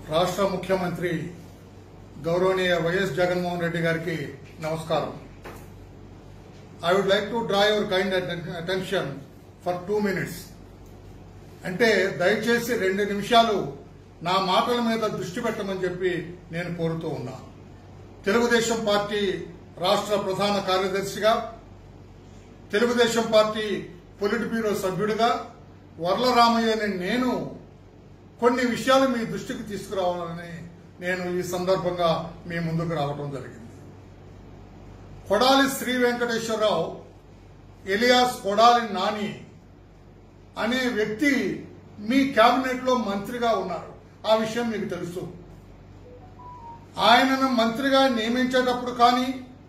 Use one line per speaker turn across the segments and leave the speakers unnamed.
రాష్ట్ర ముఖ్యమంత్రి గౌరవనీయ వైఎస్ జగన్మోహన్ రెడ్డి గారికి నమస్కారం I would like to draw your kind attention for two minutes అంటే దయచేసి రెండు నిమిషాలు నా మాటల మీద దృష్టి పెట్టమని చెప్పి నేను కోరుతూ ఉన్నా తెలుగుదేశం పార్టీ రాష్ట్ర ప్రధాన కార్యదర్శిగా తెలుగుదేశం పార్టీ పొలిట్ బ్యూరో సభ్యుడిగా వర్లరామయ్య అనే నేను కొన్ని విషయాలు మీ దృష్టికి తీసుకురావాలని నేను ఈ సందర్భంగా మీ ముందుకు రావడం జరిగింది కొడాలి శ్రీ వెంకటేశ్వరరావు ఎలియాస్ కొడాలి నాని అనే వ్యక్తి మీ కేబినెట్ లో మంత్రిగా ఉన్నారు ఆ విషయం మీకు తెలుసు ఆయనను మంత్రిగా నియమించేటప్పుడు కానీ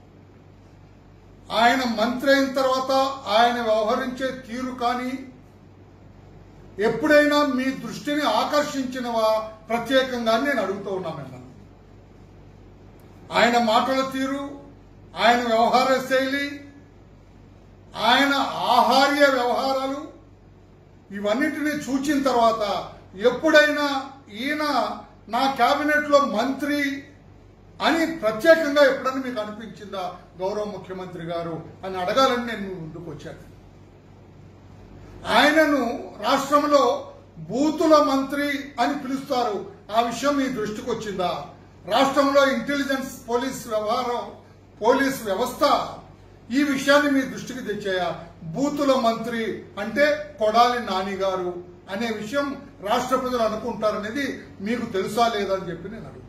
ఆయన మంత్రి అయిన తర్వాత ఆయన వ్యవహరించే తీరు కానీ ఎప్పుడైనా మీ దృష్టిని ఆకర్షించినవా ప్రత్యేకంగా నేను అడుగుతూ ఉన్నా మిమ్మల్ని ఆయన మాటల తీరు ఆయన వ్యవహార శైలి ఆయన ఆహార్య వ్యవహారాలు ఇవన్నిటినీ చూచిన తర్వాత ఎప్పుడైనా ఈయన నా కేబినెట్ లో మంత్రి అని ప్రత్యేకంగా ఎప్పుడైనా మీకు అనిపించిందా గౌరవ ముఖ్యమంత్రి గారు అని అడగాలని నేను మీ ముందుకు వచ్చాను ఆయనను రాష్ట్రంలో బూతుల మంత్రి అని పిలుస్తారు ఆ విషయం మీ దృష్టికి వచ్చిందా రాష్ట్రంలో ఇంటెలిజెన్స్ పోలీస్ వ్యవహారం పోలీస్ వ్యవస్థ ఈ విషయాన్ని మీ దృష్టికి తెచ్చాయా బూతుల మంత్రి అంటే కొడాలి నాని గారు అనే విషయం రాష్ట్ర ప్రజలు అనుకుంటారనేది మీకు తెలుసా లేదని చెప్పి నేను అడుగుతున్నాను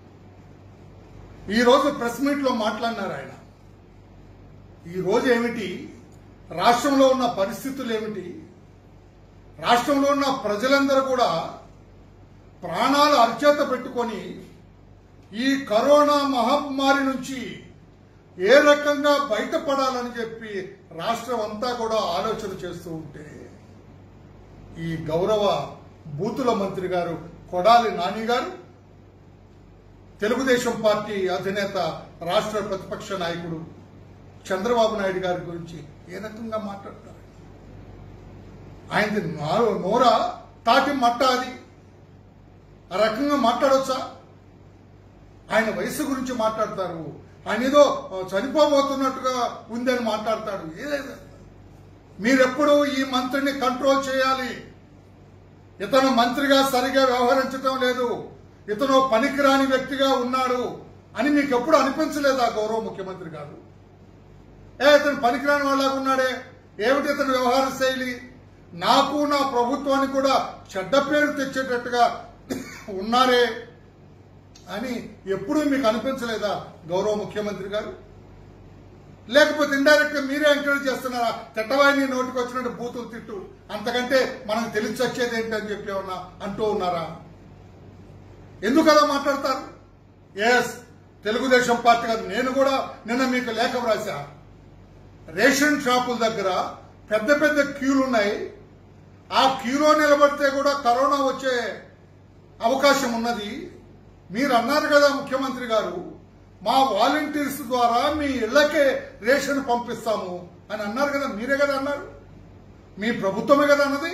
ఈ రోజు ప్రెస్ మీట్ లో మాట్లాడినారు ఆయన ఈ రోజు ఏమిటి రాష్ట్రంలో ఉన్న పరిస్థితులు ఏమిటి రాష్ట్రంలో ఉన్న ప్రజలందరూ కూడా ప్రాణాలు అర్చేత పెట్టుకొని ఈ కరోనా మహమ్మారి నుంచి ఏ రకంగా బయటపడాలని చెప్పి రాష్ట్రం అంతా కూడా ఆలోచన చేస్తూ ఉంటే ఈ గౌరవ బూతుల మంత్రి గారు కొడాలి నాని గారు తెలుగుదేశం పార్టీ అధినేత రాష్ట్ర ప్రతిపక్ష నాయకుడు చంద్రబాబు నాయుడు గారి గురించి ఏ రకంగా మాట్లాడతారు ఆయనది నో- నోర తాటి మట్ట అది ఆ రకంగా మాట్లాడొచ్చా ఆయన వయసు గురించి మాట్లాడతారు ఆయన ఏదో ఆ, చనిపోబోతున్నట్టుగా ఉందని మాట్లాడతాడు ఏదైనా మీరెప్పుడు ఈ మంత్రిని కంట్రోల్ చేయాలి ఇతను మంత్రిగా సరిగా వ్యవహరించటం లేదు ఇతను పనికిరాని వ్యక్తిగా ఉన్నాడు అని మీకు ఎప్పుడు అనిపించలేదా గౌరవ ముఖ్యమంత్రి గారు ఏ ఇతను పనికిరాని వాళ్ళగా ఉన్నాడే ఏమిటి ఇతని వ్యవహార శైలి నాకు నా ప్రభుత్వానికి కూడా చెడ్డ పేరు తెచ్చేటట్టుగా ఉన్నారే అని ఎప్పుడూ మీకు అనిపించలేదా గౌరవ ముఖ్యమంత్రి గారు లేకపోతే ఇండైరెక్ట్ గా మీరే ఎంకరేజ్ చేస్తున్నారా తిట్టవాయిని నోటికి వచ్చినట్టు బూతులు తిట్టు అంతకంటే మనకు తెలిసి వచ్చేది ఏంటి అని చెప్పి ఏమన్నా అంటూ ఉన్నారా ఎందుకు అలా మాట్లాడతారు ఎస్ తెలుగుదేశం పార్టీ కాదు నేను కూడా నిన్న మీకు లేఖ వ్రాసా రేషన్ షాపుల దగ్గర పెద్ద పెద్ద క్యూలు ఉన్నాయి ఆ క్యూలో నిలబడితే కూడా కరోనా వచ్చే అవకాశం ఉన్నది మీరు అన్నారు కదా ముఖ్యమంత్రి గారు మా వాలంటీర్స్ ద్వారా మీ ఇళ్లకే రేషన్ పంపిస్తాము అని అన్నారు కదా మీరే కదా అన్నారు మీ ప్రభుత్వమే కదా అన్నది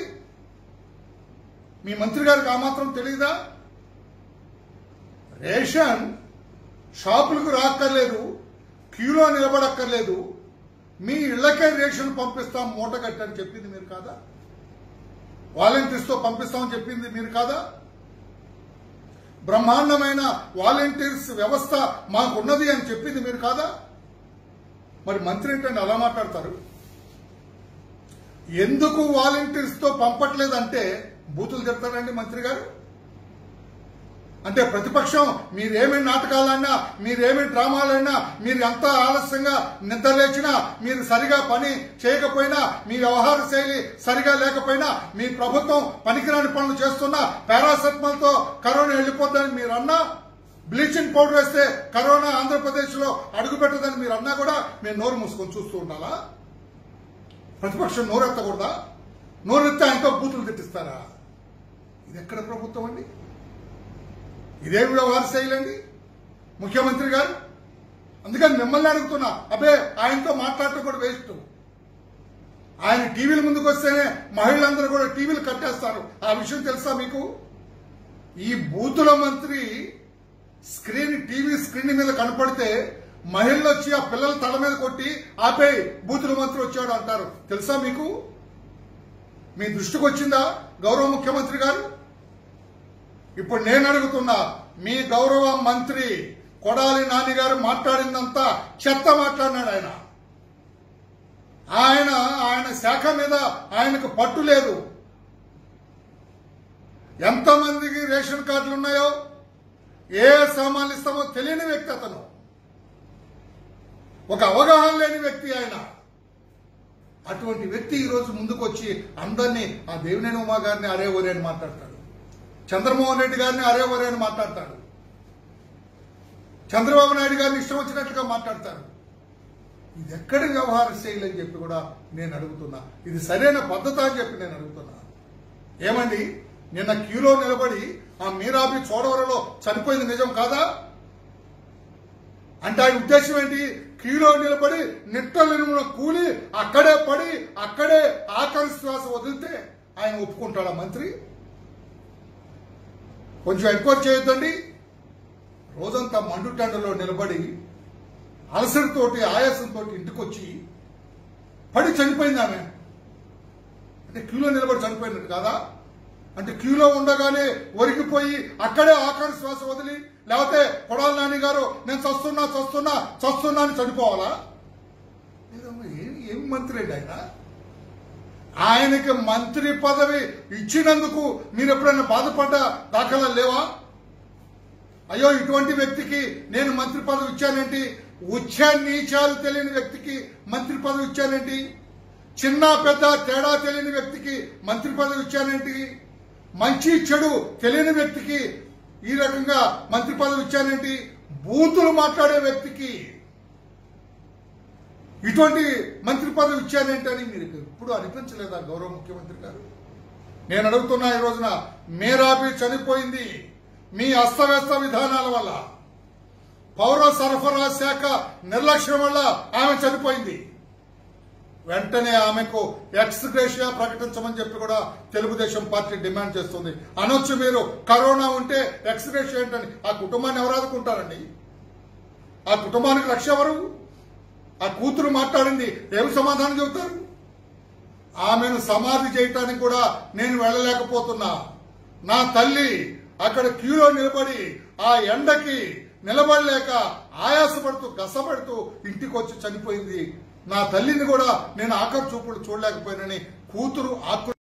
మీ మంత్రి గారికి ఆ మాత్రం తెలియదా రేషన్ షాపులకు రాక్కర్లేదు క్యూలో నిలబడక్కర్లేదు మీ ఇళ్లకే రేషన్ పంపిస్తాం మూట కట్టని చెప్పింది మీరు కాదా వాలంటీర్స్ తో పంపిస్తామని చెప్పింది మీరు కాదా బ్రహ్మాండమైన వాలంటీర్స్ వ్యవస్థ మాకున్నది అని చెప్పింది మీరు కాదా మరి మంత్రి ఏంటంటే అలా మాట్లాడతారు ఎందుకు వాలంటీర్స్ తో పంపట్లేదంటే బూతులు చెప్తారండి మంత్రి గారు అంటే ప్రతిపక్షం మీరేమి నాటకాలన్నా మీరేమి డ్రామాలైనా మీరు ఎంత ఆలస్యంగా నిద్ర లేచినా మీరు సరిగా పని చేయకపోయినా మీ వ్యవహార శైలి సరిగా లేకపోయినా మీ ప్రభుత్వం పనికిరాని పనులు చేస్తున్నా పారాసెటమాల్ తో కరోనా వెళ్ళిపోద్దని మీరు అన్నా బ్లీచింగ్ పౌడర్ వేస్తే కరోనా ఆంధ్రప్రదేశ్ లో అడుగు పెట్టదని మీరు అన్నా కూడా మీరు నోరు మూసుకొని చూస్తూ ఉండాలా ప్రతిపక్షం నోరెత్తకూడదా నోరెత్తే ఆయనతో బూతులు తిట్టిస్తారా ఇది ఎక్కడ ప్రభుత్వం అండి ఇదే వ్యవహార శైలి అండి ముఖ్యమంత్రి గారు అందుకని మిమ్మల్ని అడుగుతున్నా అబ్బే ఆయనతో మాట్లాడటం కూడా వేస్ట్ ఆయన టీవీల ముందుకు వస్తేనే మహిళలందరూ కూడా టీవీలు కట్టేస్తారు ఆ విషయం తెలుసా మీకు ఈ బూతుల మంత్రి స్క్రీన్ టీవీ స్క్రీన్ మీద కనపడితే మహిళలు వచ్చి ఆ పిల్లల తల మీద కొట్టి ఆపే బూతుల మంత్రి వచ్చాడు అంటారు తెలుసా మీకు మీ దృష్టికి వచ్చిందా గౌరవ ముఖ్యమంత్రి గారు ఇప్పుడు నేను అడుగుతున్నా మీ గౌరవ మంత్రి కొడాలి నాని గారు మాట్లాడిందంతా చెత్త మాట్లాడినాడు ఆయన ఆయన ఆయన శాఖ మీద ఆయనకు పట్టు లేదు ఎంతమందికి రేషన్ కార్డులు ఉన్నాయో ఏ సామాన్లు ఇస్తామో తెలియని వ్యక్తి అతను ఒక అవగాహన లేని వ్యక్తి ఆయన అటువంటి వ్యక్తి ఈరోజు ముందుకు వచ్చి అందరినీ ఆ దేవినేని ఉమా గారిని అరే ఒరే అని మాట్లాడతాడు చంద్రమోహన్ రెడ్డి గారిని అరే ఒరే అని మాట్లాడతాడు చంద్రబాబు నాయుడు గారిని ఇష్టం వచ్చినట్లుగా మాట్లాడతారు ఇది ఎక్కడి వ్యవహార శైలి అని చెప్పి కూడా నేను అడుగుతున్నా ఇది సరైన పద్ధత అని చెప్పి నేను అడుగుతున్నా ఏమండి నిన్న క్యూలో నిలబడి ఆ మీరాబి చోడవరలో చనిపోయింది నిజం కాదా అంటే ఆయన ఉద్దేశం ఏంటి క్యూలో నిలబడి నిట్టలిన కూలి అక్కడే పడి అక్కడే ఆఖరి శ్వాస వదిలితే ఆయన ఒప్పుకుంటాడా మంత్రి కొంచెం ఎంక్వైరీ చేయొద్దండి రోజంతా మండుటండలో నిలబడి అలసరితోటి ఆయాసంతో ఇంటికి వచ్చి పడి చనిపోయింది ఆమె అంటే క్యూలో నిలబడి చనిపోయినట్టు కాదా అంటే క్యూలో ఉండగానే ఒరిగిపోయి అక్కడే ఆఖరి శ్వాస వదిలి లేకపోతే కొడాలి నాని గారు నేను చస్తున్నా చస్తున్నా చస్తున్నా అని చనిపోవాలా లేదమ్మా, ఏమి ఏమి మంత్రి అండి ఆయన ఆయనకి మంత్రి పదవి ఇచ్చినందుకు మీరు ఎప్పుడైనా బాధపడ్డ దాఖలాలు లేవా అయ్యో ఇటువంటి వ్యక్తికి నేను మంత్రి పదవి ఇచ్చానేంటి ఉచ్చ నీచాలు తెలియని వ్యక్తికి మంత్రి పదవి ఇచ్చానేంటి చిన్న పెద్ద తేడా తెలియని వ్యక్తికి మంత్రి పదవి ఇచ్చానేంటి మంచి చెడు తెలియని వ్యక్తికి ఈ రకంగా మంత్రి పదవి ఇచ్చానేంటి బూతులు మాట్లాడే వ్యక్తికి ఇటువంటి మంత్రి పదవి ఇచ్చానేంటని మీరు ఎప్పుడు అనిపించలేదా గౌరవ ముఖ్యమంత్రి గారు నేను అడుగుతున్నా ఈ రోజున మేరాబి చనిపోయింది మీ అస్తవ్యస్త విధానాల వల్ల పౌర సరఫరా శాఖ నిర్లక్ష్యం వల్ల ఆమె చనిపోయింది వెంటనే ఆమెకు ఎక్స్ గ్రేషియా ప్రకటించమని చెప్పి కూడా తెలుగుదేశం పార్టీ డిమాండ్ చేస్తుంది అనొచ్చు మీరు కరోనా ఉంటే ఎక్స్ గ్రేషియా ఏంటని ఆ కుటుంబాన్ని ఎవరు ఆదుకుంటారండి ఆ కుటుంబానికి లక్ష్య ఎవరు ఆ కూతురు మాట్లాడింది ఏమి సమాధానం చెబుతారు ఆమెను సమాధి చేయటానికి కూడా నేను వెళ్ళలేకపోతున్నా నా తల్లి అక్కడ క్యూలో నిలబడి ఆ ఎండకి నిలబడలేక ఆయాసపడుతూ గసపడుతూ ఇంటికి వచ్చి చనిపోయింది నా తల్లిని కూడా నేను ఆఖరి చూపులు చూడలేకపోయినని కూతురు ఆక్రు